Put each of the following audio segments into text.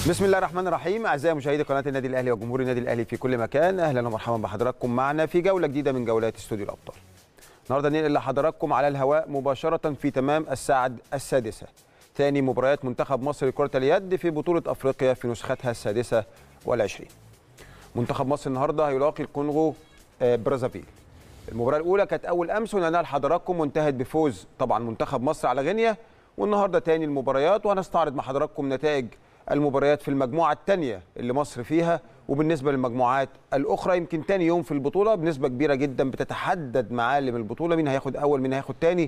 بسم الله الرحمن الرحيم اعزائي مشاهدي قناه النادي الاهلي وجمهور النادي الاهلي في كل مكان اهلا ومرحبا بحضراتكم معنا في جوله جديده من جولات استوديو الابطال النهارده ننقل لحضراتكم على الهواء مباشره في تمام الساعه السادسه ثاني مباريات منتخب مصر لكره اليد في بطوله افريقيا في نسختها السادسه والعشرين منتخب مصر النهارده هيلاقي الكونغو آه، برازافيل المباراه الاولى كانت اول امس ونقلناها لحضراتكم وانتهت بفوز طبعا منتخب مصر على غينيا والنهارده تاني المباريات وهنستعرض مع حضراتكم نتائج المباريات في المجموعه الثانيه اللي مصر فيها وبالنسبه للمجموعات الاخرى يمكن تاني يوم في البطوله بنسبه كبيره جدا بتتحدد معالم البطوله مين هياخد اول مين هياخد تاني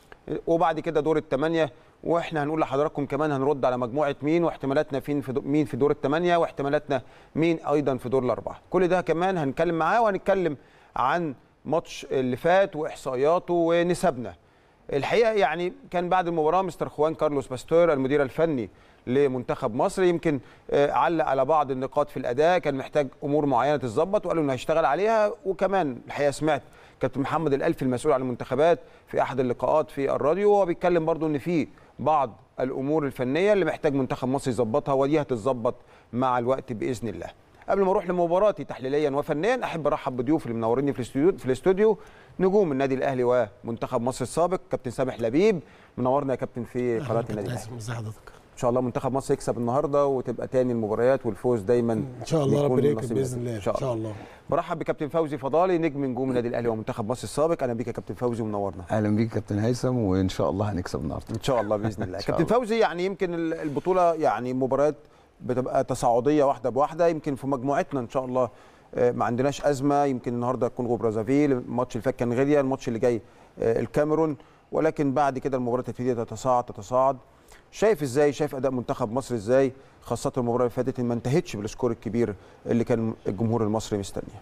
وبعد كده دور الثمانيه واحنا هنقول لحضراتكم كمان هنرد على مجموعه مين واحتمالاتنا فين في دو مين في دور الثمانيه واحتمالاتنا مين ايضا في دور الاربعه كل ده كمان هنتكلم معاه وهنتكلم عن ماتش اللي فات واحصائياته ونسبنا الحقيقه يعني كان بعد المباراه مستر خوان كارلوس باستور المدير الفني لمنتخب مصر يمكن آه، علق على بعض النقاط في الاداء كان محتاج امور معينه تتظبط وقالوا انه هيشتغل عليها وكمان الحقيقه سمعت كابتن محمد الالفي المسؤول عن المنتخبات في احد اللقاءات في الراديو وهو بيتكلم برضو ان في بعض الامور الفنيه اللي محتاج منتخب مصر يظبطها ودي هتتظبط مع الوقت باذن الله قبل ما اروح لمباراتي تحليليا وفنيا احب ارحب بضيوفي اللي منوريني في الاستوديو في الاستوديو نجوم النادي الاهلي ومنتخب مصر السابق كابتن سامح لبيب منورنا يا كابتن في قناه النادي الاهلي ازي حضرتك ان شاء الله منتخب مصر يكسب النهارده وتبقى تاني المباريات والفوز دايما ان شاء الله يكون ربنا يكرم نصيب باذن نصيب. الله ان شاء الله برحب بكابتن فوزي فضالي نجم نجوم النادي الاهلي ومنتخب مصر السابق اهلا بيك يا كابتن فوزي ومنورنا اهلا بيك كابتن هيثم وان شاء الله هنكسب النهارده ان شاء الله باذن الله إن شاء كابتن الله. فوزي يعني يمكن ال- البطوله يعني مباريات بتبقى تصاعديه واحده بواحده يمكن في مجموعتنا ان شاء الله آه، ما عندناش ازمه يمكن النهارده كونغو برازافيل الماتش اللي فات كان غينيا الماتش اللي جاي آه، الكاميرون ولكن بعد كده المباراه تبتدي تتصاعد تتصاعد شايف ازاي شايف اداء منتخب مصر ازاي خاصه المباراه اللي فاتت إن ما انتهتش بالسكور الكبير اللي كان الجمهور المصري مستنيه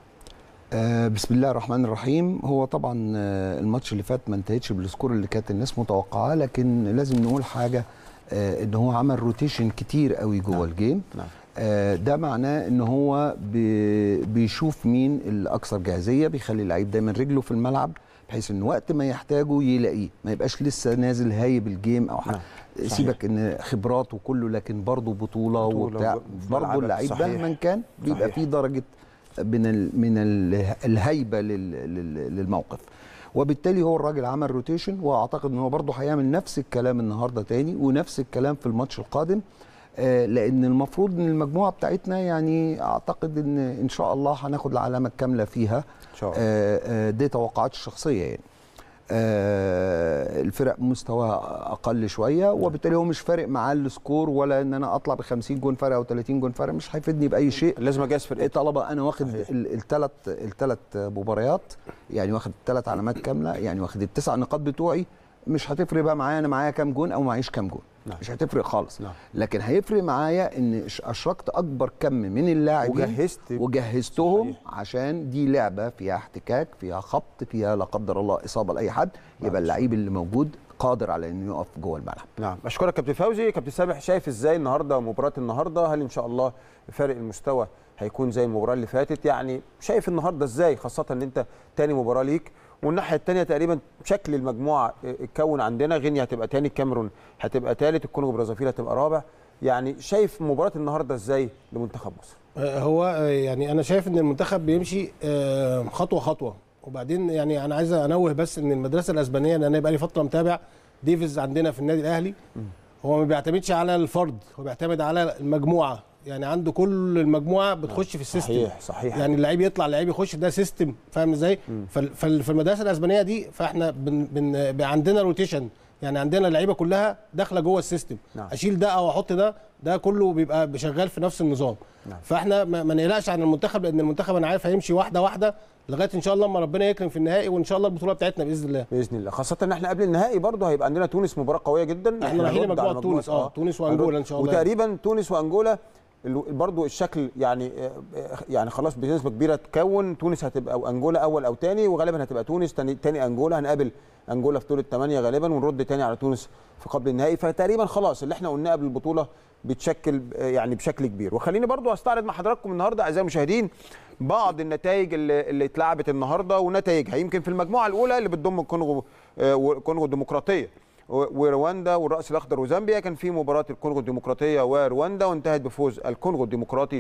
آه بسم الله الرحمن الرحيم هو طبعا آه الماتش اللي فات ما انتهتش بالسكور اللي كانت الناس متوقعاه لكن لازم نقول حاجه آه ان هو عمل روتيشن كتير قوي جوه نعم. الجيم نعم آه ده معناه ان هو بي بيشوف مين الاكثر جاهزيه بيخلي اللعيب دايما رجله في الملعب بحيث ان وقت ما يحتاجه يلاقيه ما يبقاش لسه نازل هايب الجيم او حاجه نعم. صحيح. سيبك ان خبرات وكله لكن برضه بطوله, بطولة وبتاع وب- في برضه ملعبك. اللعيب صحيح. مهما كان بيبقى صحيح. فيه درجه من ال من ال الهيبه لل لل للموقف وبالتالي هو الراجل عمل روتيشن واعتقد ان هو برضه هيعمل نفس الكلام النهارده تاني ونفس الكلام في الماتش القادم آه، لان المفروض ان المجموعه بتاعتنا يعني اعتقد ان ان شاء الله هناخد العلامه الكامله فيها ان شاء الله آه، آه، دي توقعاتي الشخصيه يعني آه، الفرق مستواها اقل شويه وبالتالي هو مش فارق معاه السكور ولا ان انا اطلع ب 50 جون فرق او 30 جون فرق مش هيفيدني باي شيء لازم اجهز فرقتي طالما انا واخد صحيح. الثلاث الثلاث مباريات يعني واخد الثلاث علامات كامله يعني واخد التسع نقاط بتوعي مش هتفرق بقى معايا انا معايا كام جون او معيش كام جون نعم. مش هتفرق خالص نعم. لكن هيفرق معايا ان اشركت اكبر كم من اللاعبين وجهزت وجهزتهم صحيح. عشان دي لعبه فيها احتكاك فيها خبط فيها لا قدر الله اصابه لاي حد يبقى اللعيب اللي موجود قادر على انه يقف جوه الملعب نعم اشكرك كابتن فوزي كابتن سامح شايف ازاي النهارده مباراه النهارده هل ان شاء الله فارق المستوى هيكون زي المباراه اللي فاتت يعني شايف النهارده ازاي خاصه ان انت تاني مباراه ليك والناحيه الثانيه تقريبا شكل المجموعه اتكون عندنا غينيا هتبقى تاني الكاميرون هتبقى ثالث الكونغو برازافيل هتبقى رابع يعني شايف مباراه النهارده ازاي لمنتخب مصر آه، هو آه، يعني انا شايف ان المنتخب بيمشي آه، خطوه خطوه وبعدين يعني انا عايز انوه بس ان المدرسه الاسبانيه لان انا بقى لي فتره متابع ديفيز عندنا في النادي الاهلي هو ما بيعتمدش على الفرد هو بيعتمد على المجموعه يعني عنده كل المجموعه بتخش في السيستم صحيح صحيح يعني اللعيب يطلع اللعيب يخش ده سيستم فاهم ازاي فال- فال- في المدرسه الاسبانيه دي فاحنا بن بن بقى عندنا روتيشن يعني عندنا اللعيبه كلها داخله جوه السيستم نعم. اشيل ده او احط ده ده كله بيبقى شغال في نفس النظام نعم. فاحنا ما ما نقلقش عن المنتخب لان المنتخب انا عارف هيمشي واحده واحده لغايه ان شاء الله اما ربنا يكرم في النهائي وان شاء الله البطوله بتاعتنا باذن الله باذن الله خاصه ان احنا قبل النهائي برضه هيبقى عندنا تونس مباراه قويه جدا احنا رايحين هنرد على مجموعه تونس اه تونس وانجولا ان شاء الله وتقريبا تونس وانجولا ال- برضو الشكل يعني آه، آه، يعني خلاص بنسبه كبيره تكون تونس هتبقى او انجولا اول او تاني وغالبا هتبقى تونس تاني, تاني انجولا هنقابل انجولا في دور الثمانيه غالبا ونرد تاني على تونس في قبل النهائي فتقريبا خلاص اللي احنا قلناه قبل البطوله بيتشكل آه، يعني بشكل كبير وخليني برضو استعرض مع حضراتكم النهارده اعزائي المشاهدين بعض النتائج اللي, اللي اتلعبت النهارده ونتائجها يمكن في المجموعه الاولى اللي بتضم الكونغو آه، والكونغو الديمقراطيه و- ورواندا والراس الاخضر وزامبيا كان في مباراه الكونغو الديمقراطيه ورواندا وانتهت بفوز الكونغو الديمقراطي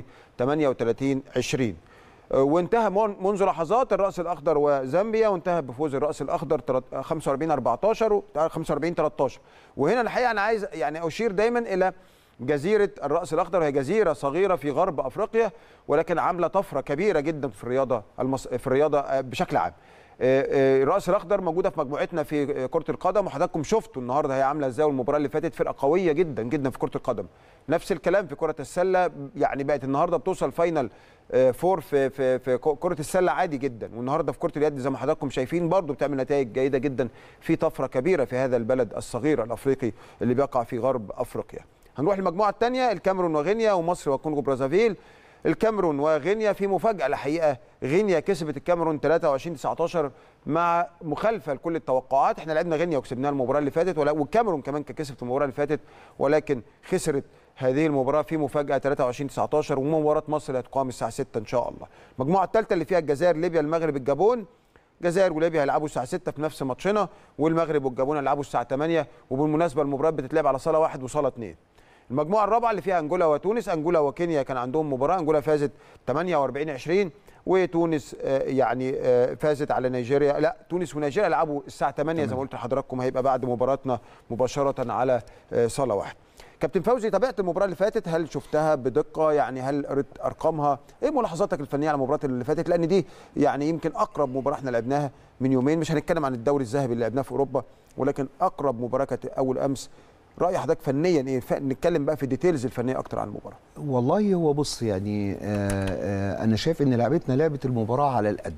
38 20 وانتهى من- منذ لحظات الراس الاخضر وزامبيا وانتهى بفوز الراس الاخضر تلات- 45 14 و 45 13 وهنا الحقيقه انا عايز يعني اشير دايما الى جزيره الراس الاخضر وهي جزيره صغيره في غرب افريقيا ولكن عامله طفره كبيره جدا في الرياضه المص... في الرياضه آه، بشكل عام آه، آه، الراس الاخضر موجوده في مجموعتنا في آه، كره القدم وحضراتكم شفتوا النهارده هي عامله ازاي والمباراه اللي فاتت فرقه قويه جدا جدا في كره القدم نفس الكلام في كره السله يعني بقت النهارده بتوصل فاينل آه، فور في في في كره السله عادي جدا والنهارده في كره اليد زي ما حضراتكم شايفين برضو بتعمل نتائج جيده جدا في طفره كبيره في هذا البلد الصغير الافريقي اللي بيقع في غرب افريقيا هنروح المجموعه الثانيه الكاميرون وغينيا ومصر وكونغو برازافيل الكاميرون وغينيا في مفاجاه الحقيقه غينيا كسبت الكاميرون 23 19 مع مخالفه لكل التوقعات احنا لعبنا غينيا وكسبناها المباراه اللي فاتت ولا والكاميرون كمان كانت كسبت المباراه اللي فاتت ولكن خسرت هذه المباراه في مفاجاه 23 19 ومباراه مصر اللي هتقام الساعه 6 ان شاء الله المجموعه الثالثه اللي فيها الجزائر ليبيا المغرب الجابون الجزائر وليبيا هيلعبوا الساعه 6 في نفس ماتشنا والمغرب والجابون هيلعبوا الساعه 8 وبالمناسبه المباراه بتتلعب على صاله واحد وصاله اثنين المجموعه الرابعه اللي فيها انجولا وتونس انجولا وكينيا كان عندهم مباراه انجولا فازت 48 20 وتونس آه، يعني آه، فازت على نيجيريا لا تونس ونيجيريا لعبوا الساعه 8 زي ما قلت لحضراتكم هيبقى بعد مباراتنا مباشره على آه، صاله واحد كابتن فوزي تابعت المباراه اللي فاتت هل شفتها بدقه يعني هل قريت ارقامها ايه ملاحظاتك الفنيه على المباراه اللي فاتت لان دي يعني يمكن اقرب مباراه احنا لعبناها من يومين مش هنتكلم عن الدوري الذهبي اللي لعبناه في اوروبا ولكن اقرب مباراه كانت اول امس راي حضرتك فنيا ايه ف- نتكلم بقى في الديتيلز الفنيه اكتر عن المباراه والله هو بص يعني آه آه انا شايف ان لعبتنا لعبه المباراه على القد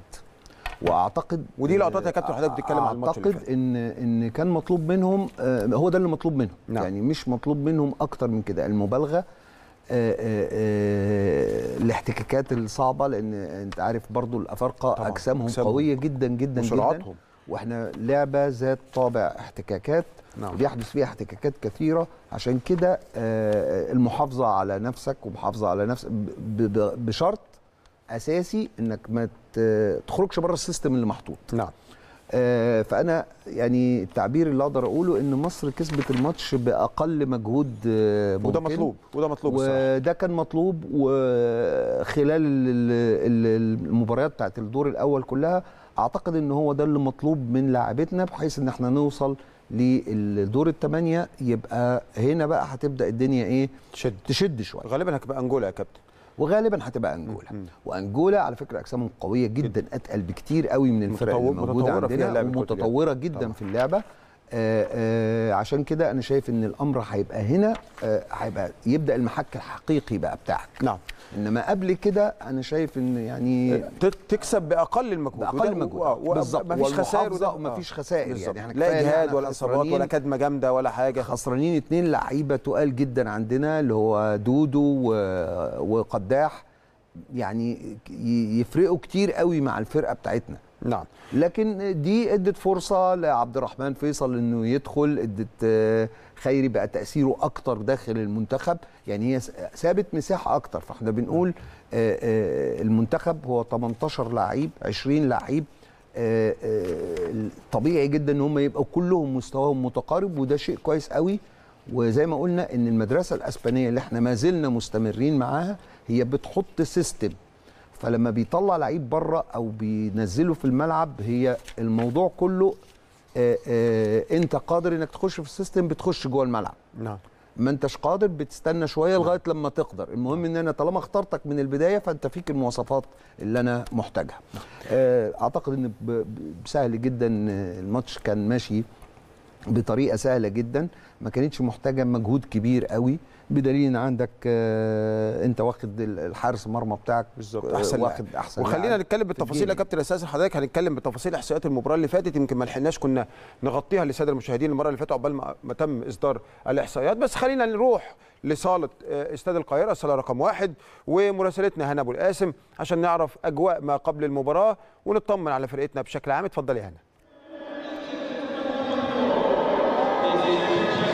واعتقد ودي لقطات يا كابتن حضرتك بتتكلم عن الماتش اللي اعتقد فات. ان ان كان مطلوب منهم آه هو ده اللي مطلوب منهم نعم. يعني مش مطلوب منهم اكتر من كده المبالغه آه آه آه الاحتكاكات الصعبه لان انت عارف برضو الافارقه طبعاً، اجسامهم أجسامهم. قويه جدا جدا جدا وسرعاتهم. واحنا لعبه ذات طابع احتكاكات نعم. بيحدث فيها احتكاكات كثيره عشان كده آه، المحافظه على نفسك ومحافظه على نفسك ب- ب- بشرط اساسي انك ما ت- تخرجش بره السيستم اللي محطوط نعم آه، فانا يعني التعبير اللي اقدر اقوله ان مصر كسبت الماتش باقل مجهود آه، ممكن وده مطلوب وده مطلوب الصراحه وده كان مطلوب وخلال ال- ال- المباريات بتاعت الدور الاول كلها اعتقد ان هو ده اللي مطلوب من لاعبتنا بحيث ان احنا نوصل للدور الثمانيه يبقى هنا بقى هتبدا الدنيا ايه تشد تشد شويه غالبا هتبقى انجولا يا كابتن وغالبا هتبقى انجولا مم. وانجولا على فكره اجسامهم قويه جدا اتقل بكتير قوي من الفرق اللي متطور- موجوده متطورة فيها عندنا لعبة كرة اليد. ومتطوره جدا طبعا. في اللعبه آه آه عشان كده انا شايف ان الامر هيبقى هنا آه هيبقى يبدا المحك الحقيقي بقى بتاعك نعم انما قبل كده انا شايف ان يعني ت- تكسب باقل المجهود باقل وده- مجهود و- و- بالظبط مفيش خسائر والمحافظة وده- ومفيش آه. خسائر بالظبط. يعني احنا لا كفاية إن اجهاد إحنا ولا اصابات خسرانين- ولا كدمه جامده ولا حاجه خسرانين اتنين لعيبه تقال جدا عندنا اللي هو دودو و- وقداح يعني ي- يفرقوا كتير قوي مع الفرقه بتاعتنا نعم لكن دي ادت فرصه لعبد الرحمن فيصل انه يدخل ادت آه، خيري بقى تاثيره اكتر داخل المنتخب يعني هي س- سابت مساحه اكتر فاحنا بنقول آه، آه، المنتخب هو 18 لعيب 20 لعيب آه، آه، طبيعي جدا ان هم يبقوا كلهم مستواهم متقارب وده شيء كويس قوي وزي ما قلنا ان المدرسه الاسبانيه اللي احنا ما زلنا مستمرين معاها هي بتحط سيستم فلما بيطلع لعيب بره او بينزله في الملعب هي الموضوع كله آآ آآ انت قادر انك تخش في السيستم بتخش جوه الملعب نعم ما انتش قادر بتستنى شويه لغايه لما تقدر المهم ان انا طالما اخترتك من البدايه فانت فيك المواصفات اللي انا محتاجها آه، اعتقد ان ب- ب- سهل جدا آه، الماتش كان ماشي بطريقه سهله جدا ما كانتش محتاجه مجهود كبير قوي بدليل ان عندك آه، انت واخد ال- الحارس المرمى بتاعك بالظبط آه، احسن واخد لاعب. احسن وخلينا لاعب نتكلم في بالتفاصيل يا الجيل. كابتن اساس حضرتك هنتكلم بتفاصيل احصائيات المباراه اللي فاتت يمكن ما لحقناش كنا نغطيها للساده المشاهدين المره اللي فاتت عقبال ما ما تم اصدار الاحصائيات بس خلينا نروح لصاله آه، استاد القاهره الصاله رقم واحد ومراسلتنا هنا ابو القاسم عشان نعرف اجواء ما قبل المباراه ونطمن على فرقتنا بشكل عام اتفضل يا هنا برحب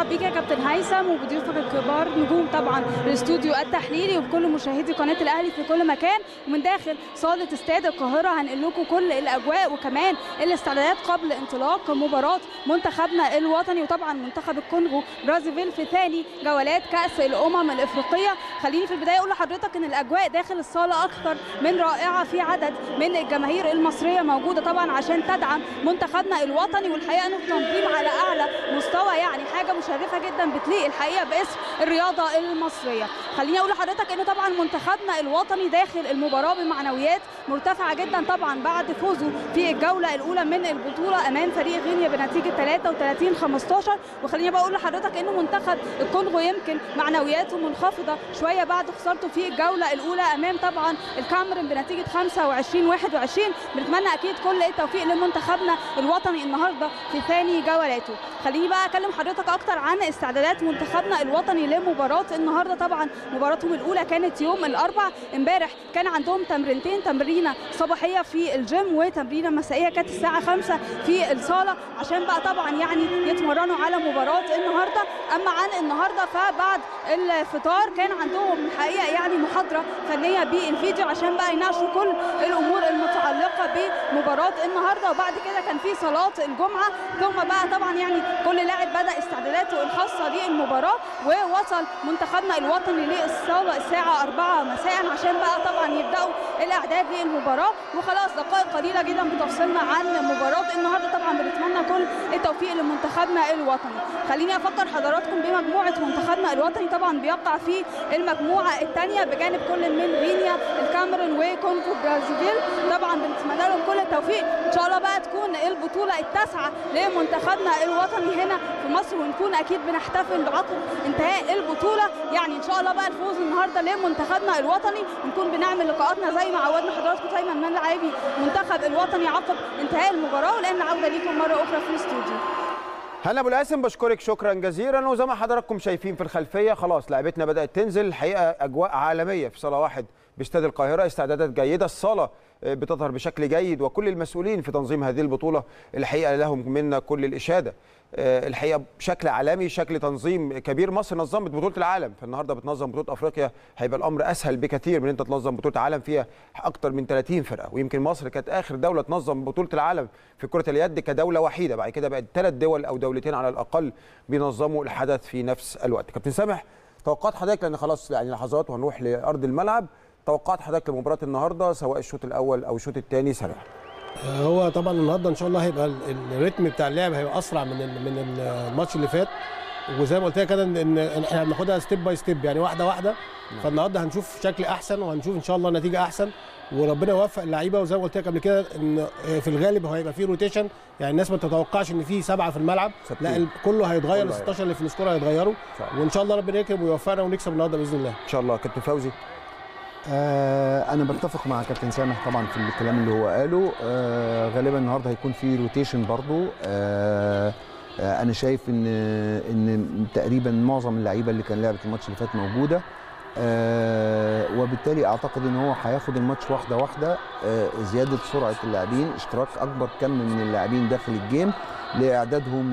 برحب بيك يا كابتن هيثم وبضيوفك الكبار نجوم طبعا الاستوديو التحليلي وبكل مشاهدي قناه الاهلي في كل مكان ومن داخل صاله استاد القاهره هنقل لكم كل الاجواء وكمان الاستعدادات قبل انطلاق مباراه منتخبنا الوطني وطبعا منتخب الكونغو برازيفيل في ثاني جولات كاس الامم الافريقيه خليني في البدايه اقول لحضرتك ان الاجواء داخل الصاله اكثر من رائعه في عدد من الجماهير المصريه موجوده طبعا عشان تدعم منتخبنا الوطني والحقيقه انه تنظيم على اعلى مستوى يعني حاجه مشرفه جدا بتليق الحقيقه باسم الرياضه المصريه خليني اقول لحضرتك انه طبعا منتخبنا الوطني داخل المباراه بمعنويات مرتفعه جدا طبعا بعد فوزه في الجوله الاولى من البطوله امام فريق غينيا بنتيجه 33 15 وخليني بقول لحضرتك انه منتخب الكونغو يمكن معنوياته منخفضه شويه بعد خسارته في الجوله الاولى امام طبعا الكاميرون بنتيجه 25 21 بنتمنى اكيد كل التوفيق لمنتخبنا الوطني النهارده في ثاني جولاته خليني بقى اكلم حضرتك اكتر عن استعدادات منتخبنا الوطني لمباراه النهارده طبعا مباراتهم الاولى كانت يوم الاربع امبارح كان عندهم تمرينتين تمرينه صباحيه في الجيم وتمرينه مسائيه كانت الساعه 5 في الصاله عشان بقى طبعا يعني يتمرنوا على مباراه النهارده اما عن النهارده فبعد الفطار كان عندهم الحقيقه يعني محاضره فنيه بالفيديو عشان بقى يناقشوا كل الامور المتعلقه بمباراه النهارده وبعد كده كان في صلاه الجمعه ثم بقى طبعا يعني كل لاعب بدا استعداداته الخاصه للمباراه ووصل منتخبنا الوطني للصاله الساعه 4 مساء عشان بقى طبعا يبداوا الاعداد للمباراه وخلاص دقائق قليله جدا بتفصلنا عن مباراه النهارده طبعا بنتمنى كل التوفيق لمنتخبنا الوطني خليني افكر حضراتكم بمجموعه منتخبنا الوطني طبعا بيقع في المجموعه الثانيه بجانب كل من غينيا الكاميرون وكونغو برازيل طبعا بنتمنى لهم كل التوفيق ان شاء الله بقى تكون البطوله التاسعه لمنتخبنا الوطني هنا في مصر ونكون اكيد بنحتفل بعقب انتهاء البطوله يعني ان شاء الله بقى الفوز النهارده لمنتخبنا الوطني ونكون بنعمل لقاءاتنا زي ما عودنا حضراتكم دايما من لاعبي منتخب الوطني عقب انتهاء المباراه ولان عوده ليكم مره اخرى في الاستوديو هلا ابو القاسم بشكرك شكرا جزيلا وزي ما حضراتكم شايفين في الخلفيه خلاص لعبتنا بدات تنزل الحقيقه اجواء عالميه في صاله واحد باستاد القاهره استعدادات جيده الصاله بتظهر بشكل جيد وكل المسؤولين في تنظيم هذه البطوله الحقيقه لهم منا كل الاشاده الحقيقه بشكل عالمي شكل تنظيم كبير مصر نظمت بطوله العالم فالنهارده بتنظم بطوله افريقيا هيبقى الامر اسهل بكثير من انت تنظم بطوله عالم فيها اكثر من 30 فرقه ويمكن مصر كانت اخر دوله تنظم بطوله العالم في كره اليد كدوله وحيده بعد كده بقت ثلاث دول او دولتين على الاقل بينظموا الحدث في نفس الوقت كابتن سامح توقعات حضرتك لان خلاص يعني لحظات وهنروح لارض الملعب توقعات حضرتك لمباراه النهارده سواء الشوط الاول او الشوط الثاني سريع هو طبعا النهارده ان شاء الله هيبقى الريتم بتاع اللعب هيبقى اسرع من من الماتش اللي فات وزي ما قلت لك كده ان احنا بناخدها ستيب باي ستيب يعني واحده واحده فالنهارده هنشوف شكل احسن وهنشوف ان شاء الله نتيجه احسن وربنا يوفق اللعيبه وزي ما قلت لك قبل كده ان في الغالب هيبقى في روتيشن يعني الناس ما تتوقعش ان في سبعه في الملعب لا كله هيتغير ال 16 اللي في السكور هيتغيروا وان شاء الله ربنا يكرم ويوفقنا ونكسب النهارده باذن الله ان شاء الله كابتن فوزي آه انا بتفق مع كابتن سامح طبعا في الكلام اللي هو قاله آه غالبا النهارده هيكون في روتيشن برضو آه آه انا شايف ان ان تقريبا معظم اللعيبه اللي كان لعبت الماتش اللي فات موجوده آه وبالتالي اعتقد ان هو هياخد الماتش واحده واحده آه زياده سرعه اللاعبين اشتراك اكبر كم من اللاعبين داخل الجيم لاعدادهم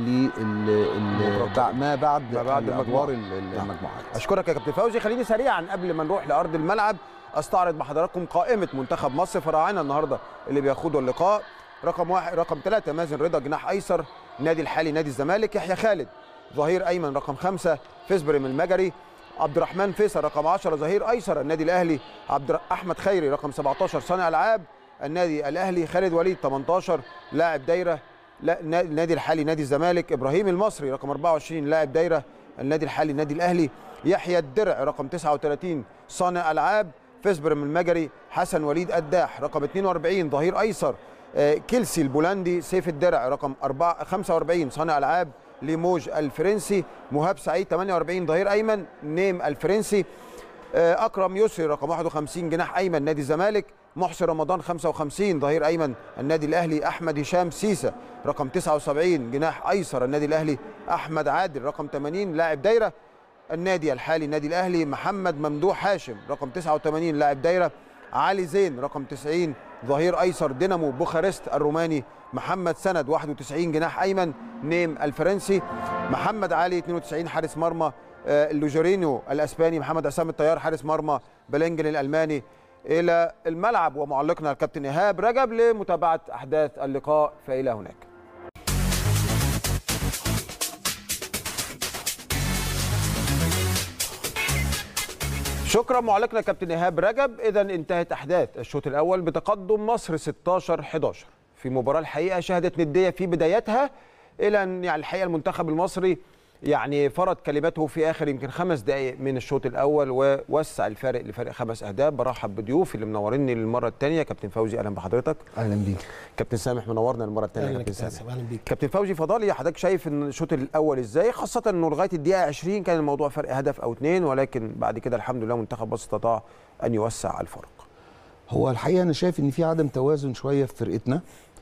لل ما بعد ما بعد ادوار المجموعات اشكرك يا كابتن فوزي خليني سريعا قبل ما نروح لارض الملعب استعرض مع حضراتكم قائمه منتخب مصر فراعنه النهارده اللي بياخدوا اللقاء رقم واحد رقم ثلاثة مازن رضا جناح ايسر النادي الحالي نادي الزمالك يحيى خالد ظهير ايمن رقم خمسة فيسبرم المجري عبد الرحمن فيصل رقم 10 ظهير ايسر النادي الاهلي عبد احمد خيري رقم 17 صانع العاب النادي الاهلي خالد وليد 18 لاعب دايره لا النادي الحالي نادي الزمالك ابراهيم المصري رقم 24 لاعب دايره النادي الحالي النادي الاهلي يحيى الدرع رقم 39 صانع العاب فيسبرم المجري حسن وليد قداح رقم 42 ظهير ايسر آه كيلسي البولندي سيف الدرع رقم 4 45 صانع العاب ليموج الفرنسي مهاب سعيد 48 ظهير ايمن نيم الفرنسي آه اكرم يسري رقم 51 جناح ايمن نادي الزمالك محسن رمضان 55 ظهير ايمن النادي الاهلي احمد هشام سيسه رقم 79 جناح ايسر النادي الاهلي احمد عادل رقم 80 لاعب دايره النادي الحالي النادي الاهلي محمد ممدوح هاشم رقم 89 لاعب دايره علي زين رقم 90 ظهير ايسر دينامو بوخارست الروماني محمد سند 91 جناح ايمن نيم الفرنسي محمد علي 92 حارس مرمى آه، لوجورينيو الاسباني محمد عصام الطيار حارس مرمى بلينجن الالماني الى الملعب ومعلقنا الكابتن ايهاب رجب لمتابعه احداث اللقاء فالى هناك شكرا معلقنا كابتن ايهاب رجب اذا انتهت احداث الشوط الاول بتقدم مصر 16 11 في مباراه الحقيقه شهدت نديه في بدايتها الى ان يعني الحقيقه المنتخب المصري يعني فرض كلماته في اخر يمكن خمس دقائق من الشوط الاول ووسع الفارق لفارق خمس اهداف برحب بضيوفي اللي منوريني للمره الثانيه كابتن فوزي اهلا بحضرتك اهلا بيك كابتن سامح منورنا المره الثانيه اهلا كابتن كابتن سامح آسف، اهلا بيك كابتن فوزي فضالي حضرتك شايف ان الشوط الاول ازاي خاصه انه لغايه الدقيقه 20 كان الموضوع فرق هدف او اثنين ولكن بعد كده الحمد لله منتخب مصر استطاع ان يوسع الفرق هو الحقيقه انا شايف ان في عدم توازن شويه في فرقتنا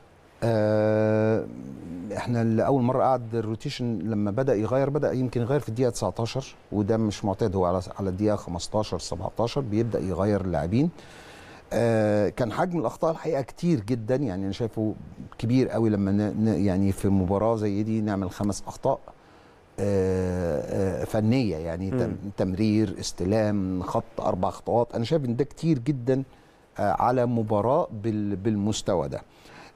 آه احنا لاول مره قعد الروتيشن لما بدا يغير بدا يمكن يغير في الدقيقه 19 وده مش معتاد هو على على الدقيقه 15 17 بيبدا يغير اللاعبين آه كان حجم الاخطاء الحقيقه كتير جدا يعني انا شايفه كبير قوي لما ن- ن- يعني في مباراه زي دي نعمل خمس اخطاء آه، آه، فنيه يعني مم. تم- تمرير استلام خط اربع خطوات انا شايف ان ده كتير جدا آه، على مباراه بال- بالمستوى ده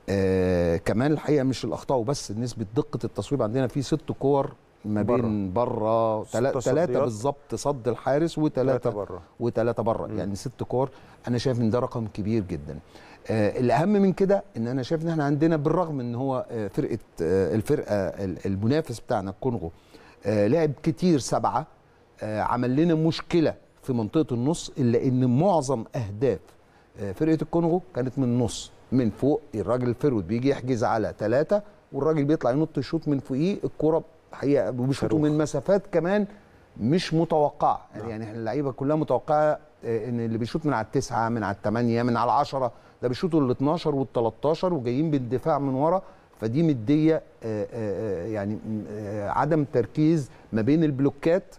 آه كمان الحقيقه مش الاخطاء وبس نسبه دقه التصويب عندنا في ست كور ما بين بره ست ثلاثه تصديات. بالظبط صد الحارس ثلاثه وثلاثه بره وثلاثه بره مم. يعني ست كور انا شايف ان ده رقم كبير جدا آه الاهم من كده ان انا شايف ان احنا عندنا بالرغم ان هو آه فرقه آه الفرقه ال- المنافس بتاعنا الكونغو آه لعب كتير سبعه آه عمل لنا مشكله في منطقه النص الا ان معظم اهداف آه فرقه الكونغو كانت من النص من فوق الراجل الفرود بيجي يحجز على ثلاثه والراجل بيطلع ينط يشوط من فوقيه الكره حقيقه وبيشوطوا صاروخ. من مسافات كمان مش متوقعه يعني, يعني احنا اللعيبه كلها متوقعه آه، ان اللي بيشوط من على التسعه من على الثمانيه من على العشره ده بيشوطوا ال 12 وال 13 وجايين بالدفاع من ورا فدي مديه آه، آه، آه، يعني آه، عدم تركيز ما بين البلوكات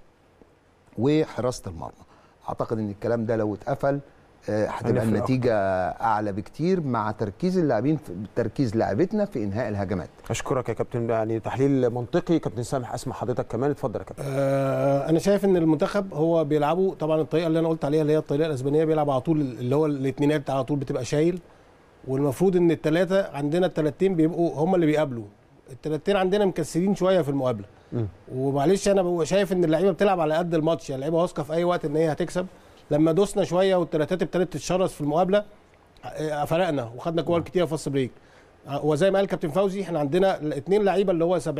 وحراسه المرمى اعتقد ان الكلام ده لو اتقفل آه، هتبقى هنفرق النتيجه اعلى بكتير مع تركيز اللاعبين في تركيز لاعبتنا في انهاء الهجمات اشكرك يا كابتن يعني تحليل منطقي كابتن سامح اسمع حضرتك كمان اتفضل يا كابتن آه انا شايف ان المنتخب هو بيلعبوا طبعا الطريقه اللي انا قلت عليها اللي هي الطريقه الاسبانيه بيلعب على طول اللي هو الاثنينات على طول بتبقى شايل والمفروض ان الثلاثه عندنا الثلاثتين بيبقوا هم اللي بيقابلوا الثلاثتين عندنا مكسرين شويه في المقابله مم. ومعلش انا ببقى شايف ان اللعيبه بتلعب على قد الماتش يعني اللعيبه واثقه في اي وقت ان هي هتكسب لما دوسنا شويه والثلاثات ابتدت تتشرس في المقابله آه، فرقنا وخدنا كور كتير في فاست بريك آه، وزي ما قال كابتن فوزي احنا عندنا الاثنين لعيبه اللي هو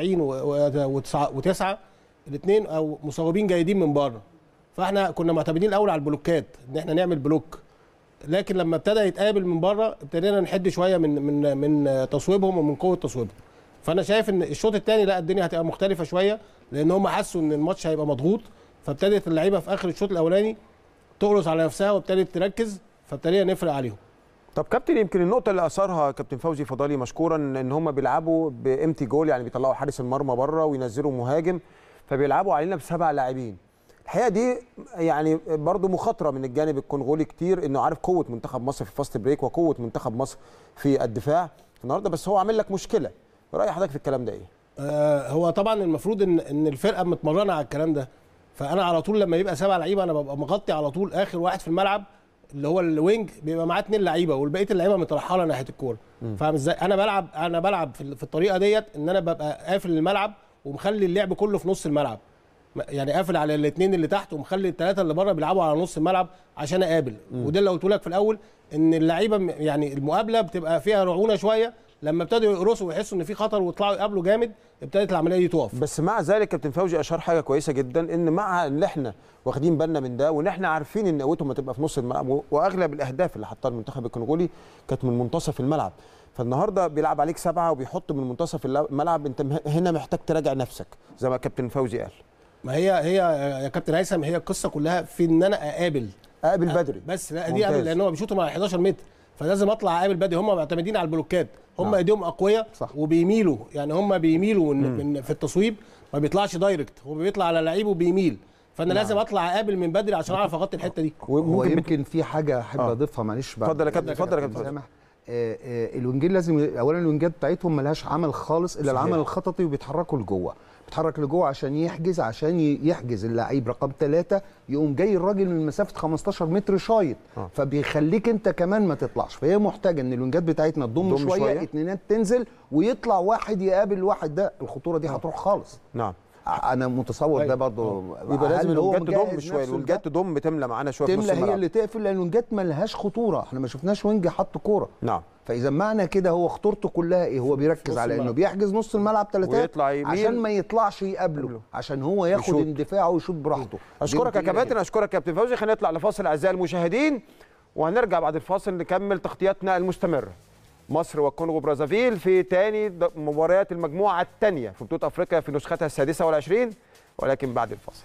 70 و9 الاثنين او مصوبين جيدين من بره فاحنا كنا معتمدين الاول على البلوكات ان احنا نعمل بلوك لكن لما ابتدى يتقابل من بره ابتدينا نحد شويه من من من تصويبهم ومن قوه تصويبهم فانا شايف ان الشوط الثاني لا الدنيا هتبقى مختلفه شويه لان هم حسوا ان الماتش هيبقى مضغوط فابتدت اللعيبه في اخر الشوط الاولاني تقرص على نفسها وابتدت تركز فابتدينا نفرق عليهم طب كابتن يمكن النقطة اللي أثارها كابتن فوزي فضالي مشكورا إن هم بيلعبوا بإمتي جول يعني بيطلعوا حارس المرمى بره وينزلوا مهاجم فبيلعبوا علينا بسبع لاعبين. الحقيقة دي يعني برضو مخاطرة من الجانب الكونغولي كتير إنه عارف قوة منتخب مصر في الفاست بريك وقوة منتخب مصر في الدفاع النهارده بس هو عامل لك مشكلة. رأي حضرتك في الكلام ده إيه؟ آه هو طبعا المفروض ان ان الفرقه متمرنه على الكلام ده فانا على طول لما يبقى سبع لعيبه انا ببقى مغطي على طول اخر واحد في الملعب اللي هو الوينج بيبقى معاه اثنين لعيبه والبقيه اللعيبه مترحله ناحيه الكوره فاهم ازاي انا بلعب انا بلعب في في الطريقه ديت ان انا ببقى قافل الملعب ومخلي اللعب كله في نص الملعب يعني قافل على الاثنين اللي تحت ومخلي الثلاثه اللي بره بيلعبوا على نص الملعب عشان اقابل وده اللي قلت لك في الاول ان اللعيبه م- يعني المقابله بتبقى فيها رعونه شويه لما ابتدوا يقرصوا ويحسوا ان في خطر ويطلعوا يقابلوا جامد ابتدت العمليه دي تقف بس مع ذلك كابتن فوزي اشار حاجه كويسه جدا ان مع ان احنا واخدين بالنا من ده وان احنا عارفين ان قوتهم هتبقى في نص الملعب و- واغلب الاهداف اللي حطها المنتخب الكونغولي كانت من منتصف الملعب فالنهارده بيلعب عليك سبعه وبيحط من منتصف الملعب انت مه- هنا محتاج تراجع نفسك زي ما كابتن فوزي قال ما هي هي يا كابتن هيثم هي القصه كلها في ان انا اقابل قابل بدري بس لا دي ممتاز. قابل لان هو بيشوطوا على 11 متر فلازم اطلع اقابل بدري هم معتمدين على البلوكات هم نعم. ايديهم اقوياء صح. وبيميلوا يعني هم بيميلوا من, من في التصويب ما بيطلعش دايركت هو بيطلع على لعيب وبيميل فانا لازم اطلع اقابل من بدري عشان اعرف اغطي الحته دي هو وممكن بت- يمكن في حاجه احب آه. اضيفها معلش بعد اتفضل يا كابتن اتفضل يا كابتن سامح آه، آه، الوينجين لازم اولا الوينجات بتاعتهم ملهاش عمل خالص الا صحيح. العمل الخططي وبيتحركوا لجوه بيتحرك لجوه عشان يحجز عشان ي- يحجز اللعيب رقم ثلاثة يقوم جاي الراجل من مسافه 15 متر شايط آه. فبيخليك انت كمان ما تطلعش فهي محتاجه ان الوينجات بتاعتنا تضم تضم شويه, شوية. اتنينات تنزل ويطلع واحد يقابل واحد ده الخطوره دي هتروح خالص نعم انا متصور ده أيوة. برضو يبقى لازم هل هو الونجات تضم مجهز شويه نفسه الونجات لده؟ تضم تملى معانا شويه في نص تملى هي الملعب اللي تقفل لان الونجات ملهاش خطوره احنا ما شفناش وينج حط كوره نعم فاذا معنى كده هو خطورته كلها ايه هو بيركز نص على انه الملعب. بيحجز نص الملعب ثلاثات ويطلع يمين. عشان ما يطلعش يقابله يقابله. عشان هو ياخد يشوط. اندفاعه ويشوط براحته اشكرك يا دي تقيلة كباتن جدا. اشكرك يا كابتن فوزي خلينا نطلع لفاصل اعزائي المشاهدين وهنرجع بعد الفاصل نكمل تغطياتنا المستمره مصر والكونغو برازافيل في تاني د- مباريات المجموعه الثانيه في بطوله افريقيا في نسختها السادسه والعشرين ولكن بعد الفاصل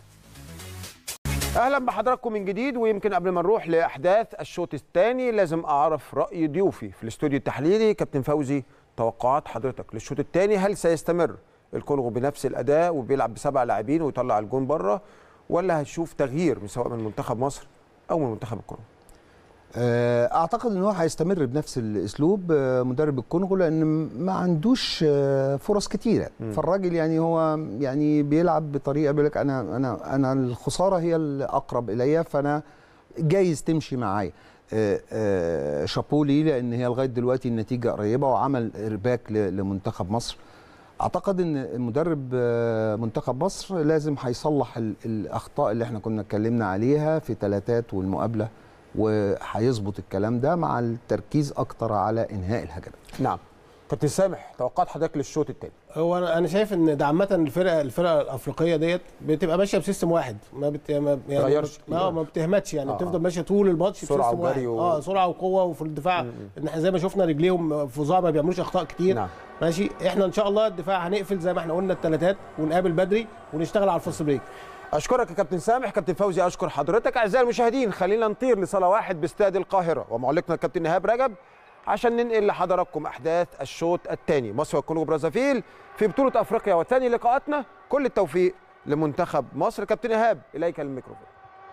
اهلا بحضراتكم من جديد ويمكن قبل ما نروح لاحداث الشوط الثاني لازم اعرف راي ضيوفي في الاستوديو التحليلي كابتن فوزي توقعات حضرتك للشوط الثاني هل سيستمر الكونغو بنفس الاداء وبيلعب بسبع لاعبين ويطلع الجون بره ولا هتشوف تغيير من سواء من منتخب مصر او من منتخب الكونغو آه، اعتقد ان هو هيستمر بنفس الاسلوب آه، مدرب الكونغو لان ما عندوش آه، فرص كتيره فالراجل يعني هو يعني بيلعب بطريقه بيقول لك انا انا انا الخساره هي الاقرب الي فانا جايز تمشي معايا آه، آه، شابو ليه لان هي لغايه دلوقتي النتيجه قريبه وعمل ارباك ل- لمنتخب مصر اعتقد ان مدرب آه، منتخب مصر لازم هيصلح ال- الاخطاء اللي احنا كنا اتكلمنا عليها في ثلاثات والمقابله وهيظبط الكلام ده مع التركيز اكتر على انهاء الهجمات نعم كابتن سامح توقعات حضرتك للشوط الثاني هو انا أنا شايف ان ده عامه الفرقه الفرقه الافريقيه ديت بتبقى ماشيه بسيستم واحد ما بت ما يعني تغيرش ما, آه، ما بتهمتش يعني آه، آه آه. بتفضل ماشيه طول الماتش سرعة بسيستم واحد وجري و- اه سرعه وقوه وفي الدفاع ان احنا زي ما شفنا رجليهم فظاع ما بيعملوش اخطاء كتير نعم. ماشي احنا ان شاء الله الدفاع هنقفل زي ما احنا قلنا الثلاثات ونقابل بدري ونشتغل على الفاست بريك اشكرك يا كابتن سامح كابتن فوزي اشكر حضرتك اعزائي المشاهدين خلينا نطير لصلاه واحد باستاد القاهره ومعلقنا الكابتن ايهاب رجب عشان ننقل لحضراتكم احداث الشوط الثاني مصر والكونغو برازافيل في بطوله افريقيا وثاني لقاءاتنا كل التوفيق لمنتخب مصر كابتن ايهاب اليك الميكروفون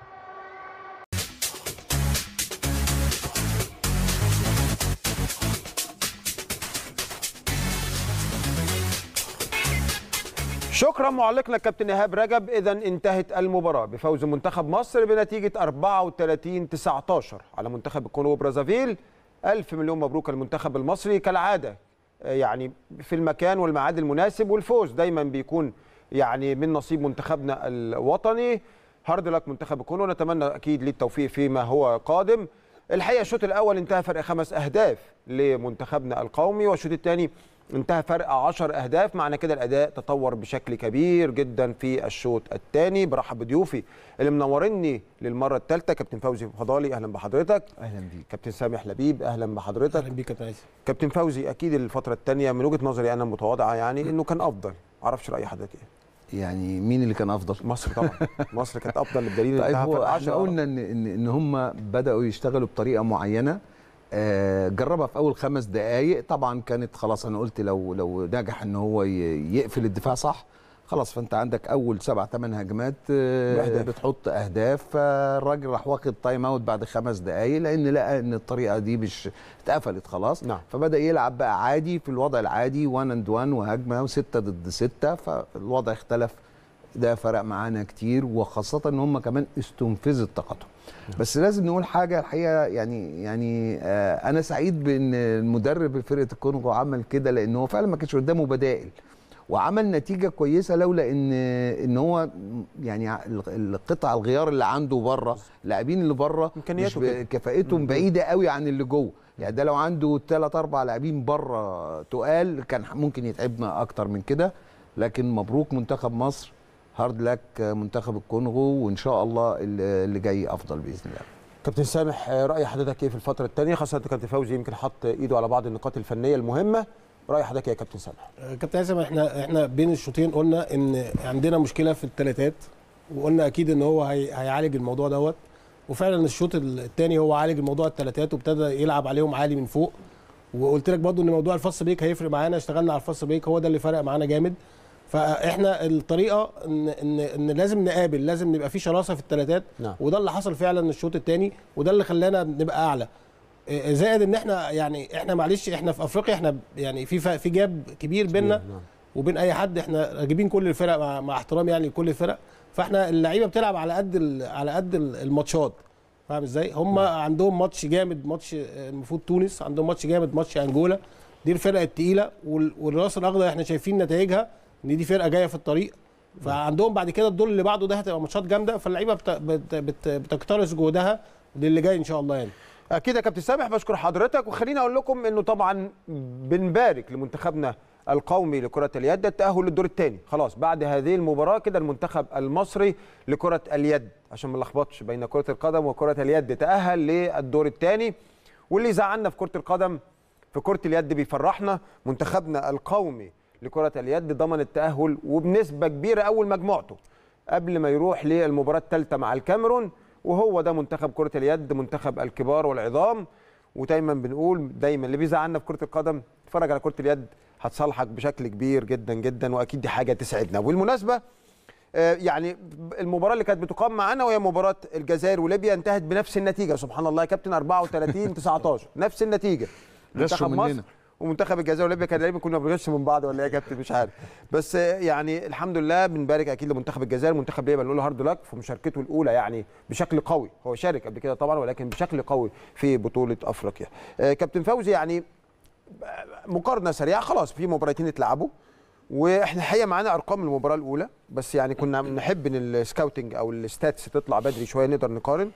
شكرا معلقنا الكابتن ايهاب رجب اذا انتهت المباراه بفوز منتخب مصر بنتيجه 34 19 على منتخب الكونغو برازافيل الف مليون مبروك المنتخب المصري كالعاده آه، يعني في المكان والميعاد المناسب والفوز دايما بيكون يعني من نصيب منتخبنا الوطني هارد لك منتخب الكونغو نتمنى اكيد ليه التوفيق فيما هو قادم الحقيقه الشوط الاول انتهى فرق خمس اهداف لمنتخبنا القومي والشوط الثاني انتهى فرق 10 اهداف معنى كده الاداء تطور بشكل كبير جدا في الشوط الثاني برحب بضيوفي اللي منورني للمره الثالثه كابتن فوزي فضالي اهلا بحضرتك اهلا بيك كابتن سامح لبيب اهلا بحضرتك اهلا بيك يا كابتن عايز كابتن فوزي اكيد الفتره الثانيه من وجهه نظري انا متواضعه يعني انه كان افضل معرفش راي حضرتك ايه يعني مين اللي كان افضل مصر طبعا مصر كانت افضل الدليل طيب انتهى هو فرق احنا 10 قلنا ان ان, إن هم بداوا يشتغلوا بطريقه معينه آه، جربها في اول خمس دقائق طبعا كانت خلاص انا قلت لو لو نجح ان هو ي- يقفل الدفاع صح خلاص فانت عندك اول سبع ثمان هجمات آه، بأهداف. بتحط اهداف فالراجل راح واخد تايم اوت بعد خمس دقائق لان لقى ان الطريقه دي مش اتقفلت خلاص نعم. فبدا يلعب بقى عادي في الوضع العادي 1 اند 1 وهجمه وسته ضد سته فالوضع اختلف ده فرق معانا كتير وخاصة ان هم كمان استنفذت طاقتهم بس لازم نقول حاجة الحقيقة يعني يعني آه انا سعيد بان المدرب فرقة الكونغو عمل كده لان هو فعلا ما كانش قدامه بدائل وعمل نتيجة كويسة لولا ان ان هو يعني ع- القطع الغيار اللي عنده بره اللاعبين اللي بره إمكانياته مش ب- كده. كفاءتهم بعيدة قوي عن اللي جوه يعني ده لو عنده ثلاث اربع لاعبين بره تقال كان ممكن يتعبنا اكتر من كده لكن مبروك منتخب مصر هارد لك منتخب الكونغو وان شاء الله اللي اللي جاي افضل باذن الله كابتن سامح آه، راي حضرتك ايه في الفتره الثانيه خاصه كابتن فوزي يمكن حط ايده على بعض النقاط الفنيه المهمه راي حضرتك ايه يا كابتن سامح كابتن هيثم احنا احنا بين الشوطين قلنا ان عندنا مشكله في الثلاثات وقلنا اكيد ان هو هي هيعالج الموضوع دوت وفعلا الشوط الثاني هو عالج الموضوع الثلاثات وابتدى يلعب عليهم عالي من فوق وقلت لك برضو ان موضوع الفاست بريك هيفرق معانا اشتغلنا على الفاست بريك هو ده اللي فرق معانا جامد فاحنا الطريقه ان ان ان لازم نقابل لازم نبقى في شراسه في الثلاثات نعم. وده اللي حصل فعلا الشوط الثاني وده اللي خلانا نبقى اعلى آه، زائد ان احنا يعني احنا معلش احنا في افريقيا احنا يعني في ف- في جاب كبير بيننا نعم. وبين اي حد احنا راكبين كل الفرق مع, مع احترامي يعني لكل الفرق فاحنا اللعيبه بتلعب على قد ال- على قد ال- الماتشات فاهم ازاي هم عندهم ماتش جامد ماتش آه، المفروض تونس عندهم ماتش جامد ماتش انجولا دي الفرق التقيله وال- والراس الاخضر احنا شايفين نتائجها ان دي فرقه جايه في الطريق فعندهم بعد كده الدور اللي بعده ده هتبقى ماتشات جامده فاللعيبه بت بت بت بتقترص جهدها للي جاي ان شاء الله يعني اكيد يا كابتن سامح بشكر حضرتك وخليني اقول لكم انه طبعا بنبارك لمنتخبنا القومي لكرة اليد التأهل للدور الثاني خلاص بعد هذه المباراة كده المنتخب المصري لكرة اليد عشان ما نلخبطش بين كرة القدم وكرة اليد تأهل للدور الثاني واللي زعلنا في كرة القدم في كرة اليد بيفرحنا منتخبنا القومي لكرة اليد ضمن التأهل وبنسبة كبيرة أول مجموعته قبل ما يروح للمباراة الثالثة مع الكاميرون وهو ده منتخب كرة اليد منتخب الكبار والعظام ودايما بنقول دايما اللي بيزعلنا في كرة القدم اتفرج على كرة اليد هتصالحك بشكل كبير جدا جدا واكيد دي حاجة تسعدنا وبالمناسبة آه، يعني المباراة اللي كانت بتقام معانا وهي مباراة الجزائر وليبيا انتهت بنفس النتيجة سبحان الله يا كابتن 34 19 نفس النتيجة غشوا منتخب مصر مننا. ومنتخب الجزائر وليبيا كان تقريبا كنا بنغش من بعض ولا ايه يا كابتن مش عارف بس آه، يعني الحمد لله بنبارك اكيد لمنتخب الجزائر منتخب ليبيا بنقول له هارد لك في مشاركته الاولى يعني بشكل قوي هو شارك قبل كده طبعا ولكن بشكل قوي في بطوله افريقيا آه، كابتن فوزي يعني مقارنه سريعه خلاص في مباراتين اتلعبوا واحنا الحقيقه معانا ارقام المباراه الاولى بس يعني كنا نحب ان السكاوتنج او الستاتس تطلع بدري شويه نقدر نقارن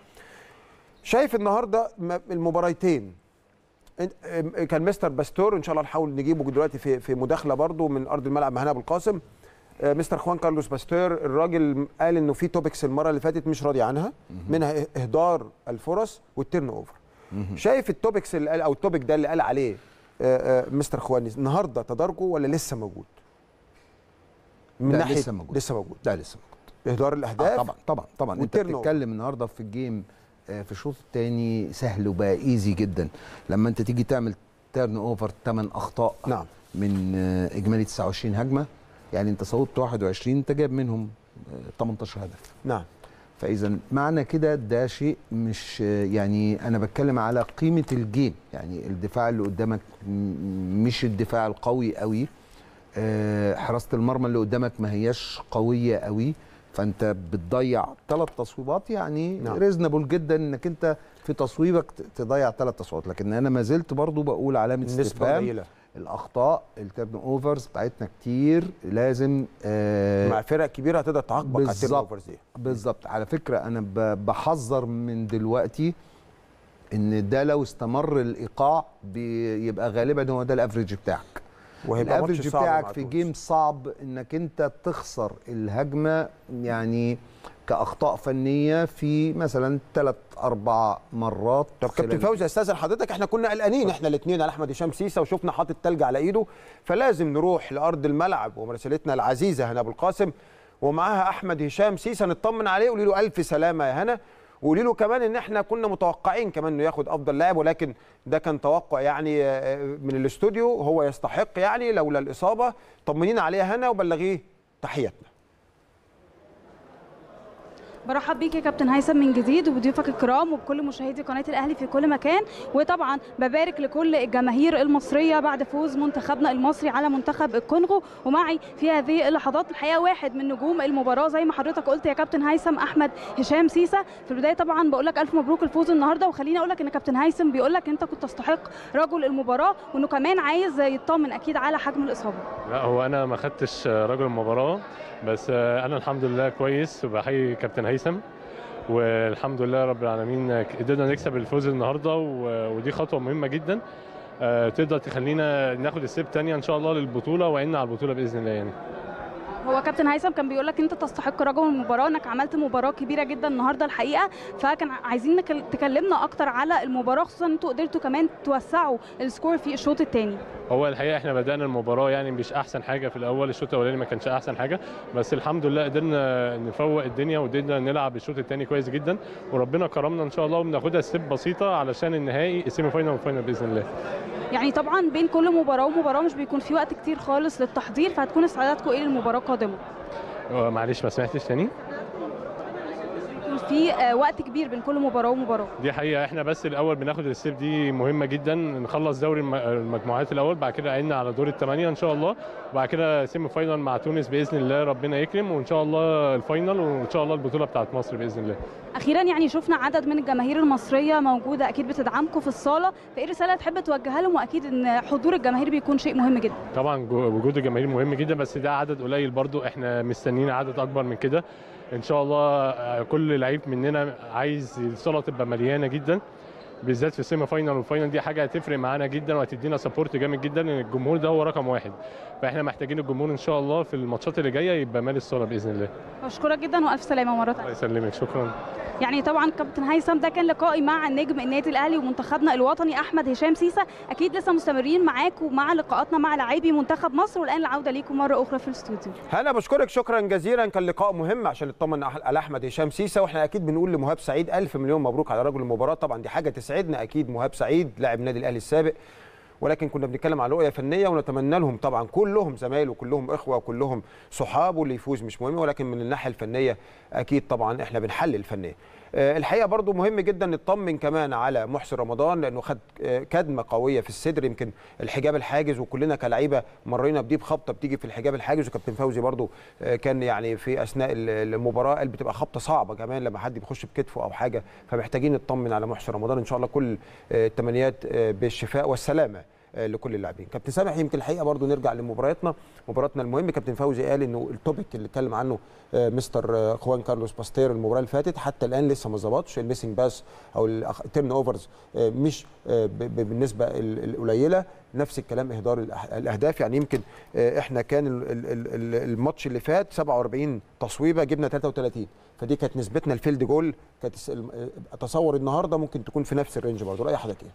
شايف النهارده م- المباراتين إن- إم- كان مستر باستور ان شاء الله نحاول نجيبه دلوقتي في في مداخله برضو من ارض الملعب مع هنا ابو القاسم آه، مستر خوان كارلوس باستور الراجل قال انه في توبكس المره اللي فاتت مش راضي عنها منها إه- اهدار الفرص والتيرن اوفر شايف التوبكس اللي قال او التوبك ده اللي قال عليه آه، آه، مستر خوان النهارده تدارجه ولا لسه موجود؟ من لا، ناحيه لسه موجود. لسه موجود لا لسه اهدار الاهداف آه طبعا طبعا طبعا انت والتيرن أوفر. بتتكلم النهارده في الجيم آه، في الشوط الثاني سهل وبقى ايزي جدا لما انت تيجي تعمل تيرن اوفر 8 اخطاء نعم من آه، اجمالي 29 هجمه يعني انت صوبت 21 انت جايب منهم آه، 18 هدف نعم فاذا معنى كده ده شيء مش يعني انا بتكلم على قيمه الجيم يعني الدفاع اللي قدامك م- مش الدفاع القوي قوي آه، حراسه المرمى اللي قدامك ما هياش قويه قوي فانت بتضيع ثلاث تصويبات يعني نعم. ريزنبل جدا انك انت في تصويبك ت- تضيع ثلاث تصويبات لكن انا ما زلت برضو بقول علامه النسبه استفهام قليله الاخطاء التيرن اوفرز بتاعتنا كتير لازم آه مع فرق كبيره هتقدر تعاقبك على التيرن بالظبط. اوفرز دي بالظبط على فكره انا ب- بحذر من دلوقتي ان ده لو استمر الايقاع بيبقى غالبا هو ده الافريج بتاعك وهيبقى ماتش الافريج صعب بتاعك مع في تونس. جيم صعب انك انت تخسر الهجمه يعني كاخطاء فنيه في مثلا ثلاث اربع مرات طب كابتن خلال- فوزي استاذن حضرتك احنا كنا قلقانين احنا الاثنين على احمد هشام سيسه وشفنا حاطط تلج على ايده فلازم نروح لارض الملعب ومراسلتنا العزيزه هنا ابو القاسم ومعاها احمد هشام سيسه نطمن عليه قولي له الف سلامه يا هنا وقولي له كمان ان احنا كنا متوقعين كمان انه ياخد افضل لاعب ولكن ده كان توقع يعني آه، من الاستوديو هو يستحق يعني لولا الاصابه طمنينا عليه يا هنا وبلغيه تحياتنا برحب بيك يا كابتن هيثم من جديد وبضيوفك الكرام وبكل مشاهدي قناه الاهلي في كل مكان وطبعا ببارك لكل الجماهير المصريه بعد فوز منتخبنا المصري على منتخب الكونغو ومعي في هذه اللحظات الحقيقه واحد من نجوم المباراه زي ما حضرتك قلت يا كابتن هيثم احمد هشام سيسه في البدايه طبعا بقول لك الف مبروك الفوز النهارده وخليني اقول لك ان كابتن هيثم بيقول لك انت كنت تستحق رجل المباراه وانه كمان عايز يطمن اكيد على حجم الاصابه لا هو انا ما خدتش رجل المباراه بس انا الحمد لله كويس وبحيي كابتن هيثم والحمد لله رب العالمين قدرنا نكسب الفوز النهارده و- ودي خطوه مهمه جدا آه، تقدر تخلينا ناخد ستيب تانية ان شاء الله للبطوله وعيننا على البطوله باذن الله يعني هو كابتن هيثم كان بيقول لك انت تستحق رجل المباراه انك عملت مباراه كبيره جدا النهارده الحقيقه فكان عايزين نكل- تكلمنا اكتر على المباراه خصوصا انتوا قدرتوا كمان توسعوا السكور في الشوط الثاني هو الحقيقه احنا بدانا المباراه يعني مش احسن حاجه في الاول الشوط الاولاني ما كانش احسن حاجه بس الحمد لله قدرنا نفوق الدنيا وقدرنا نلعب الشوط الثاني كويس جدا وربنا كرمنا ان شاء الله وبناخدها ستيب بسيطه علشان النهائي السيمي فاينال والفاينال باذن الله يعني طبعا بين كل مباراه ومباراه مش بيكون في وقت كتير خالص للتحضير فهتكون استعداداتكم ايه للمباراه القادمه آه، معلش ما سمعتش تاني في آه، وقت كبير بين كل مباراه ومباراه دي حقيقه احنا بس الاول بناخد الستيب دي مهمه جدا نخلص دوري الم- المجموعات الاول بعد كده عيننا على دور الثمانيه ان شاء الله وبعد كده سيمي فاينال مع تونس باذن الله ربنا يكرم وان شاء الله الفاينال وان شاء الله البطوله بتاعت مصر باذن الله اخيرا يعني شفنا عدد من الجماهير المصريه موجوده اكيد بتدعمكم في الصاله فايه رساله تحب توجهها لهم واكيد ان حضور الجماهير بيكون شيء مهم جدا طبعا جو- وجود الجماهير مهم جدا بس ده عدد قليل برضو احنا مستنيين عدد اكبر من كده ان شاء الله آه، كل لعيب مننا عايز الصاله تبقى مليانه جدا بالذات في السيمي فاينال والفاينال دي حاجه هتفرق معانا جدا وهتدينا سبورت جامد جدا ان الجمهور ده هو رقم واحد فاحنا محتاجين الجمهور ان شاء الله في الماتشات اللي جايه يبقى مال الصاله باذن الله بشكرك جدا والف سلامه مره الله ثانيه يسلمك شكرا يعني طبعا كابتن هيثم ده كان لقائي مع النجم النادي الاهلي ومنتخبنا الوطني احمد هشام سيسه اكيد لسه مستمرين معاكم ومع لقاءاتنا مع لاعبي منتخب مصر والان العوده ليكم مره اخرى في الاستوديو انا بشكرك شكرا جزيلا كان لقاء مهم عشان نطمن أح- على احمد هشام سيسه واحنا اكيد بنقول لمهاب سعيد الف مليون مبروك على رجل المباراه طبعا دي حاجه تسعدنا اكيد مهاب سعيد لاعب النادي الاهلي السابق ولكن كنا بنتكلم على رؤيه فنيه ونتمنى لهم طبعا كلهم زمايل وكلهم اخوه وكلهم صحاب واللي يفوز مش مهم ولكن من الناحيه الفنيه اكيد طبعا احنا بنحلل فنيا آه، الحقيقه برضو مهم جدا نطمن كمان على محسن رمضان لانه خد آه، كدمه قويه في الصدر يمكن الحجاب الحاجز وكلنا كلعيبه مرينا بدي بخبطه بتيجي في الحجاب الحاجز وكابتن فوزي برضو آه، كان يعني في اثناء ال- المباراه قال بتبقى خبطه صعبه كمان لما حد بيخش بكتفه او حاجه فمحتاجين نطمن على محسن رمضان ان شاء الله كل آه، التمنيات آه، بالشفاء والسلامه آه، لكل اللاعبين كابتن سامح يمكن الحقيقه برضو نرجع لمبارياتنا مباراتنا المهم كابتن فوزي قال انه التوبيك اللي اتكلم عنه آه، مستر آه، خوان كارلوس باستير المباراه اللي فاتت حتى الان لسه ما ظبطش الميسنج باس او التيرن اوفرز مش آه، ب- ب- بالنسبه ال- القليله نفس الكلام اهدار الأح- الاهداف يعني يمكن آه، احنا كان ال- ال- ال- ال- الماتش اللي فات 47 تصويبه جبنا 33 فدي كانت نسبتنا الفيلد جول كانت الس- الم- آه، اتصور النهارده ممكن تكون في نفس الرينج برضه راي حضرتك ايه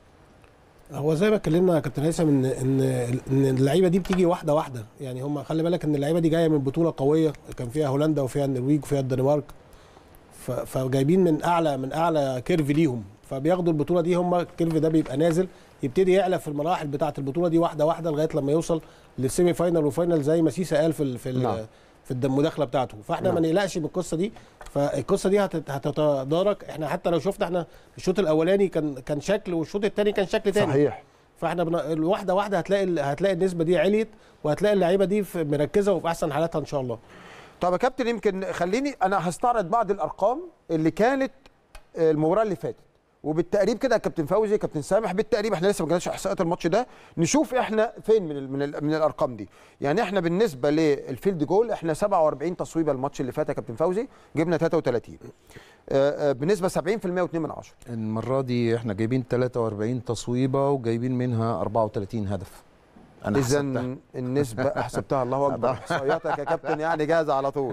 هو زي ما اتكلمنا يا كابتن هيثم ان ان ان اللعيبه دي بتيجي واحده واحده يعني هم خلي بالك ان اللعيبه دي جايه من بطوله قويه كان فيها هولندا وفيها النرويج وفيها الدنمارك ف- فجايبين من اعلى من اعلى كيرف ليهم فبياخدوا البطوله دي هم الكيرف ده بيبقى نازل يبتدي يعلى في المراحل بتاعه البطوله دي واحده واحده لغايه لما يوصل للسيمي فاينال وفاينال زي ما سيسا قال في ال في ال نعم. في المداخله بتاعته فاحنا ما نعم. نقلقش من القصه دي فالقصه دي هتت- هتتدارك احنا حتى لو شفنا احنا الشوط الاولاني كان كان شكل والشوط الثاني كان شكل تاني صحيح فاحنا بن... واحده واحده هتلاقي ال- هتلاقي النسبه دي عليت وهتلاقي اللعيبه دي في مركزه وفي احسن حالاتها ان شاء الله طب يا كابتن يمكن خليني انا هستعرض بعض الارقام اللي كانت آه، المباراه اللي فاتت وبالتقريب كده يا كابتن فوزي كابتن سامح بالتقريب احنا لسه ما جالناش احصائيات الماتش ده نشوف احنا فين من ال من, ال من الارقام دي يعني احنا بالنسبه للفيلد جول احنا 47 تصويبه الماتش اللي فات يا كابتن فوزي جبنا 33 آه، آه، بنسبه 70% و2 من 10 المره دي احنا جايبين 43 تصويبه وجايبين منها 34 هدف انا اذا حسبتها. النسبه حسبتها الله اكبر طبعا. احصائياتك يا كابتن يعني جاهزه على طول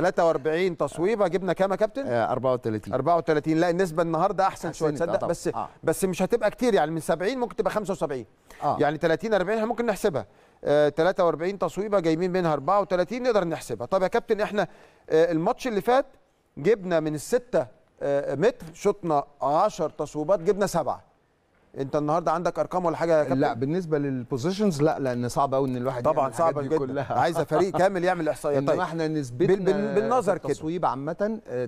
43 تصويبه جبنا كام يا كابتن آه، 34 34 لا النسبه النهارده احسن شويه أحسنت، آه تصدق طبعا. بس آه. بس مش هتبقى كتير يعني من 70 ممكن تبقى 75 آه. يعني 30 40 احنا ممكن نحسبها آه 43 تصويبه جايبين منها 34 نقدر نحسبها طب يا كابتن احنا آه الماتش اللي فات جبنا من الستة آه متر شطنا 10 تصويبات جبنا سبعة انت النهارده عندك ارقام ولا حاجه يا كابتن لا بالنسبه للبوزيشنز لا لان صعب قوي ان الواحد طبعا يعمل الحاجات صعبه دي جدا كلها عايزه فريق كامل يعمل الاحصائيات انما طيب احنا نسبتنا بال- بال- بالنظر في كده. التصويب عامه آه،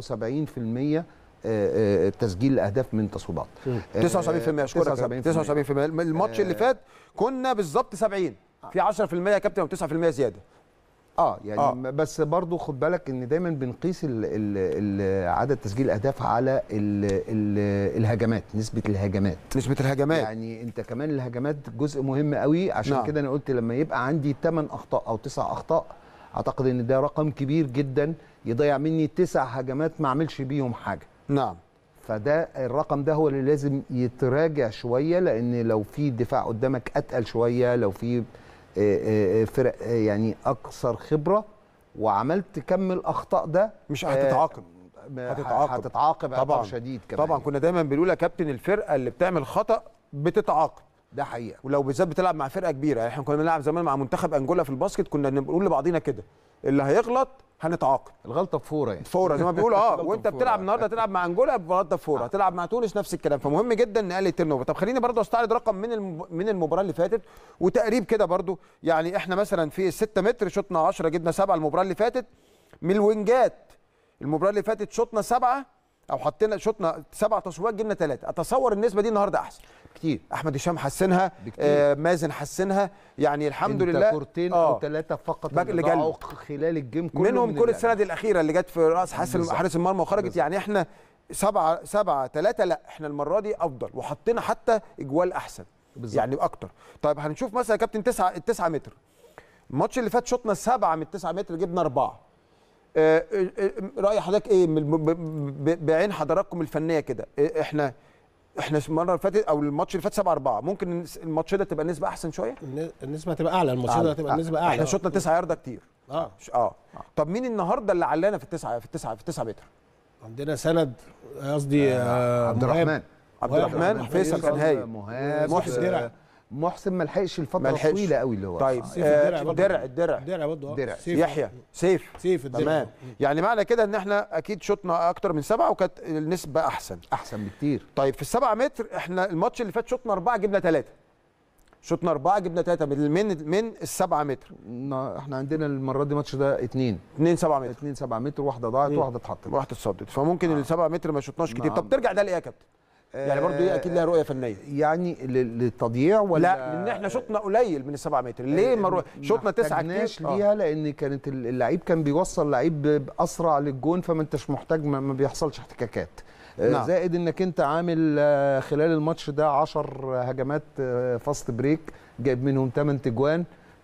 79% آه، آه، تسجيل الاهداف من تصويبات 79% اشكرك 79% 79% الماتش اللي فات كنا بالظبط 70 في 10% يا كابتن و9% زياده اه يعني آه. آه. بس برضو خد بالك ان دايما بنقيس ال ال ال عدد تسجيل الاهداف على ال ال الهجمات نسبه الهجمات نسبه الهجمات يعني انت كمان الهجمات جزء مهم قوي عشان نعم. نعم. كده انا قلت لما يبقى عندي 8 اخطاء او 9 اخطاء اعتقد ان ده رقم كبير جدا يضيع مني تسع هجمات ما اعملش بيهم حاجه نعم فده الرقم ده هو اللي لازم يتراجع شويه لان لو في دفاع قدامك اتقل شويه لو في آه، آه، آه، فرق آه، يعني اكثر خبره وعملت كم الاخطاء ده مش آه، هتتعاقب ب- هتتعاقب. هتتعاقب طبعا عقاب شديد كمان طبعا كنا دايما بنقول يا كابتن الفرقه اللي بتعمل خطا بتتعاقب ده حقيقه ولو بالذات بتلعب مع فرقه كبيره يعني احنا كنا بنلعب زمان مع منتخب انجولا في الباسكت كنا بنقول لبعضينا كده اللي هيغلط هنتعاقب الغلطه بفوره يعني فوره زي ما بيقولوا اه غلطة وانت بفورة. بتلعب النهارده تلعب مع انجولا بغلطه فوره هتلعب مع تونس نفس الكلام فمهم جدا نقلل التيرن اوفر طب خليني برضه استعرض رقم من الم... من المباراه اللي فاتت وتقريب كده برضه يعني احنا مثلا في الستة متر شطنا 10 جبنا سبعه المباراه اللي فاتت من الوينجات المباراه اللي فاتت شطنا سبعه او حطينا شطنا سبع تصويبات جبنا ثلاثه اتصور النسبه دي النهارده احسن كتير احمد هشام حسنها بكتير. آه مازن حسنها يعني الحمد انت لله كورتين آه. او ثلاثه فقط باك اللي اللي ضاعوا جالنا. خلال الجيم كله منهم من كره اللعب. السند الاخيره اللي جت في راس حارس بالظبط. حارس المرمى وخرجت بالظبط. يعني احنا سبعة سبعة ثلاثة لا احنا المرة دي أفضل وحطينا حتى إجوال أحسن بالظبط. يعني أكتر طيب هنشوف مثلا يا كابتن تسعة التسعة متر الماتش اللي فات شطنا سبعة من التسعة متر جبنا أربعة آه، آه، آه، رأي حضرتك إيه من- ب- ب- ب- بعين حضراتكم الفنية كده آه، احنا احنا المرة اللي فاتت أو الماتش اللي فات سبعة أربعة ممكن الماتش ده تبقى النسبة أحسن شوية؟ الن- النسبه هتبقى اعلى الماتش ده هتبقى النسبه اعلى احنا شطنا تسعة ياردة كتير اه ش- اه طب مين النهارده اللي علانا في التسعة في التسعة في التسعة متر؟ عندنا سند قصدي آه عبد مهاب. الرحمن عبد مهاب. الرحمن مهاب. فيصل كان هايل مهاب محسن. درع محسن ما لحقش ما الفتره لحقش. الطويله قوي اللي هو طيب سيف آه، الدرع برضه. الدرع الدرع درع برضه آه. درع. سيف. يحيى سيف سيف الدرع تمام يعني معنى كده ان احنا اكيد شطنا اكتر من سبعه وكانت النسبه احسن احسن بكتير طيب في السبعة متر احنا الماتش اللي فات شطنا اربعه جبنا ثلاثه شطنا اربعه جبنا ثلاثه من من من السبعة متر نا- احنا عندنا المره دي ماتش ده اتنين اثنين سبعة متر اتنين سبعة متر واحده ضاعت مم. واحده اتحطت واحده اتصدت فممكن السبعة متر ما شطناش كتير نعم. طب ترجع ده لايه يا كابتن؟ يعني برضه دي اكيد لها رؤيه فنيه يعني ل- للتضييع ولا لا لان احنا شطنا قليل من السبعة متر ليه ما رو- شطنا تسعه محتاجناش كتير آه. ليها لان كانت ال- اللعيب كان بيوصل لعيب ب- اسرع للجون فما انتش محتاج ما ما بيحصلش احتكاكات آه، نعم. زائد انك انت عامل آه، خلال الماتش ده 10 هجمات آه، فاست بريك جايب منهم 8 تجوان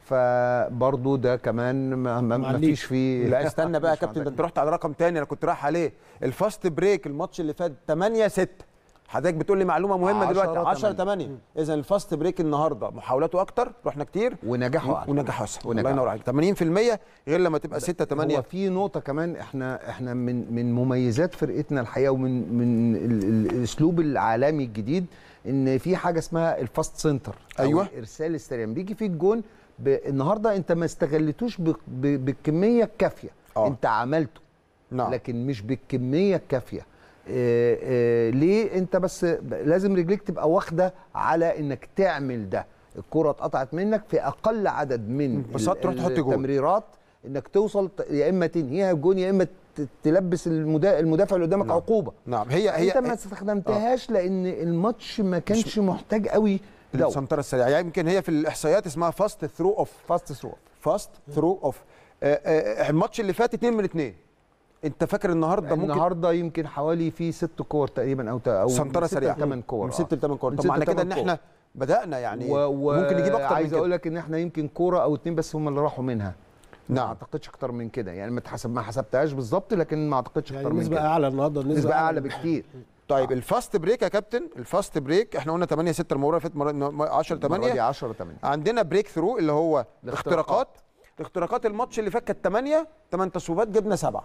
فبرضه ده كمان ما, ما, ما معليش. فيش فيه لا استنى بقى يا مش كابتن ده عندك. انت رحت على رقم تاني انا كنت رايح عليه الفاست بريك الماتش اللي فات 8 6 حضرتك بتقول لي معلومه مهمه 10 دلوقتي 10 8. 8 اذا الفاست بريك النهارده محاولاته اكتر رحنا كتير ونجاحه أعلى. ونجاحه اسهل الله ونجاحه. ينور عليك 80% غير لما تبقى 6 8 هو في نقطة كمان احنا احنا من من مميزات فرقتنا الحقيقة ومن من ال- ال- الاسلوب العالمي الجديد ان في حاجة اسمها الفاست سنتر أو أيوة. الارسال السريع بيجي فيك جون ب- النهارده انت ما استغلتوش ب- ب- بالكمية الكافية آه. انت عملته نعم لكن مش بالكمية الكافية آه، آه، ليه انت بس ب- لازم رجليك تبقى واخدة على انك تعمل ده الكرة اتقطعت منك في اقل عدد من بساط تروح تحط جول. التمريرات انك توصل ت- يا اما تنهيها بجون يا اما ت- تلبس المدا- المدافع اللي قدامك نعم. عقوبه نعم هي هي انت ما استخدمتهاش لان الماتش ما كانش محتاج قوي ده السنتره السريعه يعني يمكن هي في الاحصائيات اسمها فاست ثرو اوف فاست ثرو فاست ثرو اوف الماتش اللي فات 2 من 2 انت فاكر النهارده ممكن النهارده يمكن حوالي في ست كور تقريبا او ت- او سنتره سريعه ثمان كور من 6 ل 8 كور من طب ست معنى كده لتمن ان احنا بدانا يعني و... و... ممكن نجيب اكتر من عايز كده اقول لك ان احنا يمكن كوره او اتنين بس هم اللي راحوا منها ما نعم اعتقدش اكتر من كده يعني ما تحسب ما حسبتهاش بالظبط لكن ما اعتقدش يعني اكتر من النسبه كده اعلى النهارده النسبه نسبه اعلى بكتير طيب الفاست بريك يا كابتن الفاست بريك احنا قلنا 8 6 المره اللي فاتت مرة- 10 المرة دي 8 10 8 عندنا بريك ثرو اللي هو الاختراقات. اختراقات اختراقات الماتش اللي فات كانت 8 8 تصويبات جبنا 7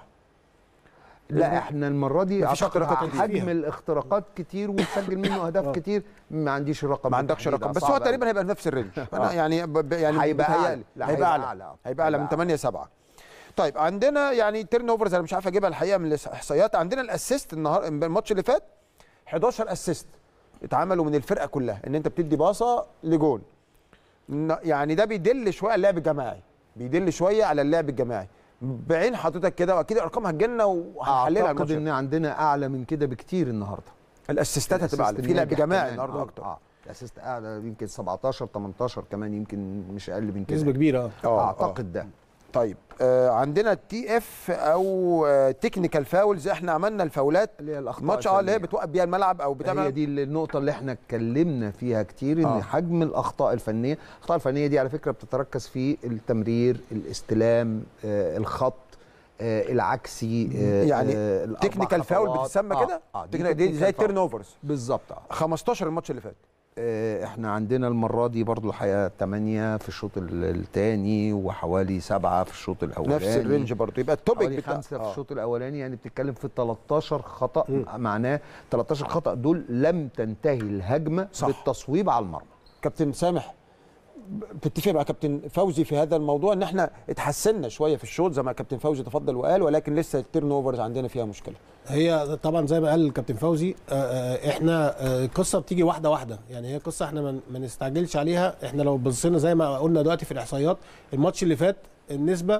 لا احنا المره دي مفيش أعتقد اختراقات كتير حجم فيها. الاختراقات كتير وسجل منه اهداف كتير ما عنديش الرقم ما عندكش بالتحديد، رقم بس صعب هو أوي. تقريبا هيبقى نفس الرينج انا يعني ب- ب- يعني هيبقى بيتهيألي. أعلى. لا، هيبقى هيبقى اعلى أعلى. هيبقى اعلى من هيبقى 8 7 طيب عندنا يعني تيرن اوفرز انا مش عارف اجيبها الحقيقه من الاحصائيات عندنا الاسيست النهار الماتش اللي فات 11 اسيست اتعملوا من الفرقه كلها ان انت بتدي باصه لجون ن- يعني ده بيدل شويه على اللعب الجماعي بيدل شويه على اللعب الجماعي بعين حضرتك كده واكيد الارقام هتجيلنا وهنحللها اعتقد الماتش ان عندنا اعلى من كده بكتير النهارده الاسيستات هتبقى اعلى في لعب الأسيست جماعي كمان. النهارده آه، اكتر اه الاسيست اعلى يمكن 17 18 كمان يمكن مش اقل من كده نسبه كبيره اه آه، اعتقد ده طيب آه عندنا التي اف او آه تكنيكال فاولز احنا عملنا الفاولات اللي هي الاخطاء الماتش اه اللي هي الفنية. بتوقف بيها الملعب او هي بتعمل دي النقطة اللي احنا اتكلمنا فيها كتير ان آه. آه. حجم الاخطاء الفنية، الاخطاء الفنية دي على فكرة بتتركز في التمرير، الاستلام، آه الخط، آه العكسي آه يعني آه الأربع تكنيكال فاول خطوات. بتسمى آه، كده آه دي تكنيكال- دي زي technical foul. التيرن اوفرز بالظبط آه. 15 الماتش اللي فات آه، احنا عندنا المرة دي برضو الحقيقة 8 في الشوط الثاني وحوالي 7 في الشوط الاولاني نفس الرينج برضه يبقى التوبيك حوالي بتاع خمسة في آه. الشوط الاولاني يعني بتتكلم في 13 خطا معناه 13 خطا دول لم تنتهي الهجمه صح. بالتصويب على المرمى كابتن سامح بتتفق مع كابتن فوزي في هذا الموضوع ان احنا اتحسنا شويه في الشوط زي ما كابتن فوزي تفضل وقال ولكن لسه التيرن اوفرز عندنا فيها مشكله هي طبعا زي ما قال الكابتن فوزي آه، آه، احنا آه، القصه بتيجي واحده واحده يعني هي قصه احنا ما- ما نستعجلش عليها احنا لو بصينا زي ما قلنا دلوقتي في الاحصائيات الماتش اللي فات النسبه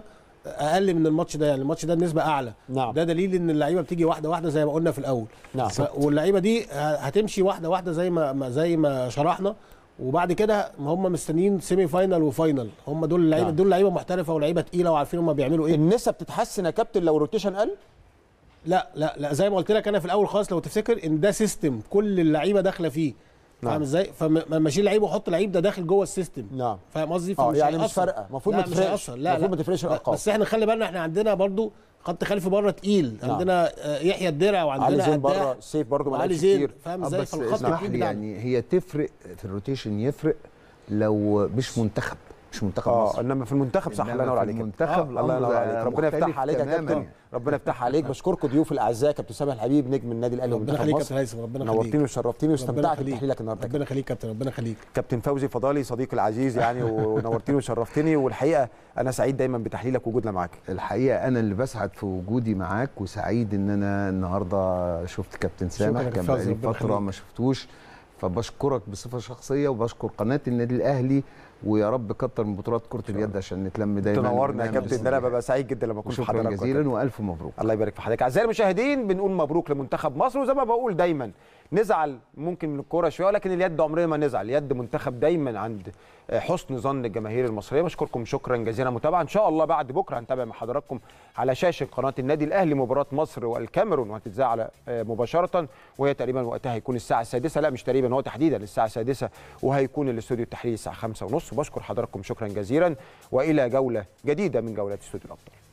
اقل من الماتش ده يعني الماتش ده النسبه اعلى نعم. ده دليل ان اللعيبه بتيجي واحده واحده زي ما قلنا في الاول نعم. ف- واللعيبه دي ه- هتمشي واحده واحده زي ما ما- زي ما شرحنا وبعد كده هم مستنيين سيمي فاينال وفاينل هم دول اللعيبه نعم. دول لعيبه محترفه ولعيبه تقيله وعارفين هم بيعملوا ايه النسب بتتحسن يا كابتن لو الروتيشن قل لا لا لا زي ما قلت لك انا في الاول خالص لو تفتكر ان ده سيستم كل اللعيبه داخله فيه نعم. فاهم ازاي فما ماشي لعيب وحط لعيب ده داخل جوه السيستم نعم فاهم قصدي اه فمش يعني مش هيأثر. فارقه المفروض ما لا، مش تفرقش هيأثر. لا المفروض لا ما تفرقش الارقام بس احنا خلي بالنا احنا عندنا برضو خط خلفي بره تقيل نعم. عندنا آه، يحيى الدرع علي وعندنا زين قداح بره السيف برضه ما وعلي لعبش زين كتير فاهم آه، ازاي بس فالخط اسمح الكبير لي بتاعنا يعني هي تفرق في الروتيشن يفرق لو مش منتخب مش منتخب اه مصر انما في المنتخب صح إنما الله ينور في عليك المنتخب آه، الله الأمر ينور عليك ربنا مختلف يفتح عليك يا تماماً. كابتن ربنا يفتح عليك بشكركم ضيوف الاعزاء كابتن سامح الحبيب نجم النادي الاهلي ربنا ومنتخب يخليك يا مصر كابتن هيثم ربنا نورتني يخليك وشرفتني ربنا واستمتعت يخليك. بتحليلك النهارده ربنا يخليك يا كابتن ربنا يخليك كابتن فوزي فضالي صديقي العزيز يعني ونورتني وشرفتني والحقيقه انا سعيد دايما بتحليلك وجودنا معاك الحقيقه انا اللي بسعد في وجودي معاك وسعيد ان انا النهارده شفت كابتن سامح شكراً يا كان فوزي، بقالي ربنا فتره يخليك. ما شفتوش فبشكرك بصفه شخصيه وبشكر قناه النادي الاهلي ويا رب كتر من بطولات كره اليد عشان نتلم دايما تنورنا يا ونعمل كابتن ده انا استوديو. ببقى سعيد جدا لما اكون في وشكرا حضرتك يا جزيلا والف مبروك الله يبارك في حضرتك اعزائي المشاهدين بنقول مبروك لمنتخب مصر وزي ما بقول دايما نزعل ممكن من الكوره شويه ولكن اليد عمرنا ما نزعل يد منتخب دايما عند حسن ظن الجماهير المصريه بشكركم شكرا جزيلا متابعه ان شاء الله بعد بكره هنتابع مع حضراتكم على شاشه قناه النادي الاهلي مباراه مصر والكاميرون وهتتذاع على مباشره وهي تقريبا وقتها هيكون الساعه السادسة لا مش تقريبا هو تحديدا الساعه السادسة وهيكون الاستوديو التحليلي الساعه 5:30 وبشكر حضراتكم شكرا جزيلا والى جوله جديده من جولات استوديو الابطال